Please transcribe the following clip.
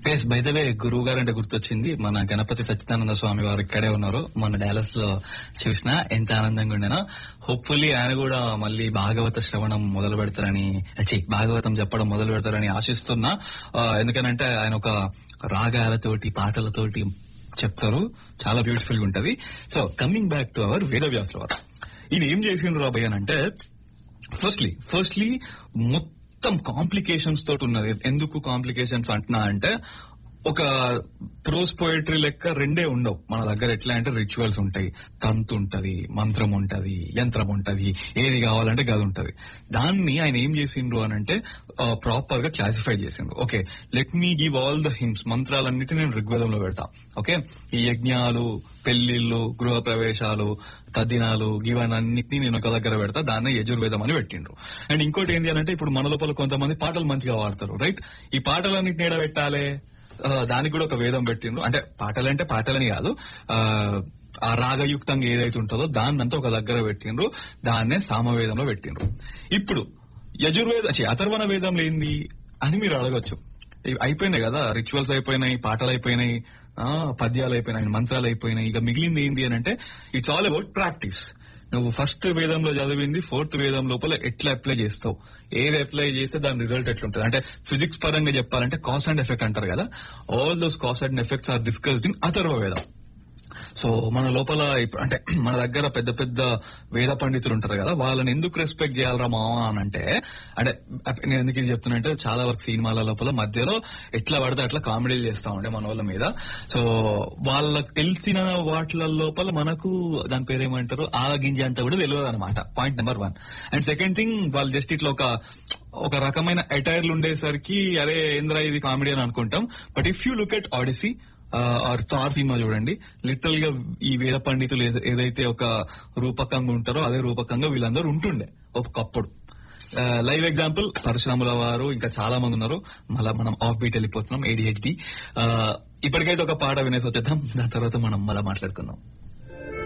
yes by the way గురువు గారు అంటే గుర్తొచ్చింది మన గణపతి సచ్చిదానంద స్వామి వారు ఇక్కడే ఉన్నారు మన డాలస్ లో చూసిన ఎంత ఆనందంగా ఉండేనో హోప్ఫుల్లీ ఆయన కూడా మళ్ళీ భాగవత శ్రవణం మొదలు పెడతారని ఛీ, భాగవతం చెప్పడం మొదలు పెడతారని ఆశిస్తున్నా ఆ, ఎందుకనంటే ఆయన ఒక రాగాలతోటి పాటలతోటి చెప్తారు చాలా బ్యూటిఫుల్ గా ఉంటది so coming back to our వేదవ్యాసుల వారు ఈయన ఏం చేసిండ్రు రాబోయ్ అని అంటే ఫస్ట్లీ ఫస్ట్లీ మొత్తం కాంప్లికేషన్స్ తోటి ఉన్నది ఎందుకు కాంప్లికేషన్స్ అంటున్నా అంటే ఒక ప్రోస్ పోయిటరీ లెక్క రెండే ఉండవు మన దగ్గర ఎట్లా అంటే రిచువల్స్ ఉంటాయి తంతు ఉంటది మంత్రం ఉంటది యంత్రం ఉంటది ఏది కావాలంటే గది ఉంటది దాన్ని ఆయన ఏం చేసిండ్రు అని అంటే ప్రాపర్ గా క్లాసిఫై చేసిండ్రు okay let me give all the hymns మంత్రాలన్నిటి నేను ఋగ్వేదంలో పెడతా ఓకే ఈ యజ్ఞాలు పెళ్లిళ్ళు గృహ ప్రవేశాలు తద్దినాలు ఇవన్నిటిని నేను ఒక దగ్గర పెడతా దాన్ని యజుర్వేదం అని పెట్టిండ్రు అండ్ ఇంకోటి ఏంటి అని అంటే ఇప్పుడు మన లోపల కొంతమంది పాటలు మంచిగా వాడతారు రైట్ ఈ పాటలన్నిటిని ఏడ పెట్టాలి ఆ, దానికి కూడా ఒక వేదం పెట్టిండ్రు అంటే పాటలంటే పాటలని కాదు ఆ, ఆ రాగయుక్తంగా ఏదైతే ఉంటుందో దాన్నంతా ఒక దగ్గర పెట్టిండ్రు దాన్నే సామవేదంలో పెట్టిండ్రు ఇప్పుడు యజుర్వేద ఛీ, అథర్వణ వేదంలో ఏంది అని మీరు అడగొచ్చు ఇవి అయిపోయినాయి కదా రిచువల్స్ అయిపోయినాయి పాటలు అయిపోయినాయి ఆ, పద్యాలు అయిపోయినాయి మంత్రాలు అయిపోయినాయి ఇక మిగిలింది ఏంది అని అంటే ఇట్స్ ఆల్ అబౌట్ ప్రాక్టీస్ నువ్వు ఫస్ట్ వేదంలో చదివింది ఫోర్త్ వేదం లోపల ఎట్లా అప్లై చేస్తావు ఏది అప్లై చేస్తే దాని రిజల్ట్ ఎట్లుంటుంది అంటే ఫిజిక్స్ పరంగా చెప్పాలంటే కాస్ అండ్ ఎఫెక్ట్ అంటారు కదా all those cause and effects are discussed in Atharva Veda so మన లోపల ఇప్పు- అంటే మన దగ్గర పెద్ద పెద్ద వేద పండితులు ఉంటారు కదా వాళ్ళని ఎందుకు రెస్పెక్ట్ చేయాలరా మావా అని అంటే అంటే నేను ఎందుకు ఇది చెప్తున్నా అంటే చాలా వరకు సినిమాల లోపల మధ్యలో ఎట్లా పడితే అట్లా కామెడీలు చేస్తా ఉండే మన వాళ్ళ మీద సో వాళ్ళకి తెలిసిన వాటిల లోపల మనకు దాని పేరు ఏమంటారు ఆ గింజ అంతా కూడా తెలియదు అనమాట point number one and second thing వాళ్ళు జస్ట్ ఇట్లా ఒక ఒక రకమైన అటైర్లు ఉండేసరికి అరే ఏంద్రా ఇది కామెడీ అని అనుకుంటాం but if you look at Odyssey or Thor సినిమా చూడండి లిటరల్ గా ఈ వేద పండితులు ఏద- ఏదైతే ఒక రూపకంగా ఉంటారో అదే రూపకంగా వీళ్ళందరూ ఉంటుండే ఒకప్పుడు లైవ్ ఎగ్జాంపుల్ పరశురాముల వారు ఇంకా చాలా మంది ఉన్నారు మళ్ళా మనం ఆఫ్ బీట్ వెళ్ళిపోతున్నాం ఏడిహెచ్డి ఇప్పటికైతే ఒక పాట వినేసి వచ్చేద్దాం దాని తర్వాత మనం మళ్ళా మాట్లాడుకుందాం